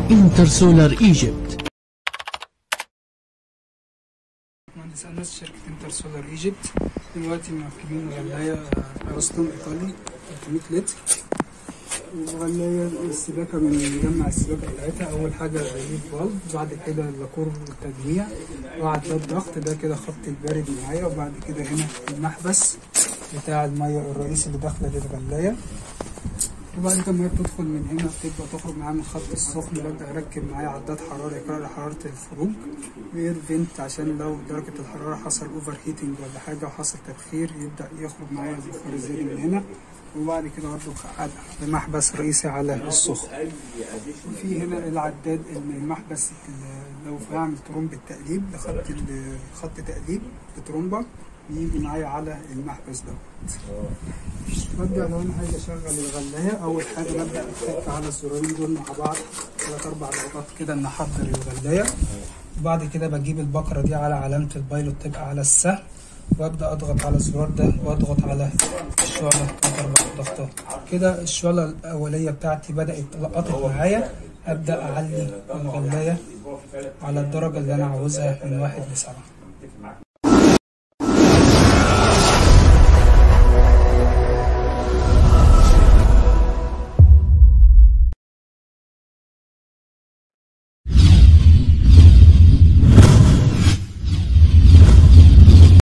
انترسولار ايجيبت مهندس انس شركة انتر سولار ايجيبت دلوقتي مركبين غلاية ارسطون ايطالي 300 لتر وغلاية السباكة من مجمع السباكة بتاعتها أول حاجة بجيب فالف بعد كده اللاكور التجميع بعد ده الضغط ده كده خط البارد معايا وبعد كده هنا المحبس بتاع المية الرئيسي اللي داخلة للغلاية وبعد كده المية بتدخل من هنا بتبدأ تخرج معايا من الخط السخن ببدأ أركب معايا عداد حرارة يقرر لي حرارة الخروج وإير فينت عشان لو درجة الحرارة حصل أوفر هيتنج ولا حاجة وحصل تبخير يبدأ يخرج معايا البخار الزيادة من هنا وبعد كده برضه محبس رئيسي على السخن وفي هنا العداد المحبس ال- لو بعمل ترومبة تقليب لخط ال- خط تقليب بترومبة بيجي معايا على المحبس دوت ببدأ لو أنا عايز أشغل الغلاية أول حاجة ببدأ أتك على الزرارين دول مع بعض ثلاث أربع ضغطات كده إن أحضر الغلاية وبعد كده بجيب البكرة دي على علامة البايلوت تبقى على السهم وابدا اضغط على الزرار ده واضغط على الشعلة ثلاث اربع ضغطات كده الشعلة الاولية بتاعتي بدأت لقطت معايا ابدا اعلي الغلاية على الدرجة اللي انا عاوزها من واحد لسبعة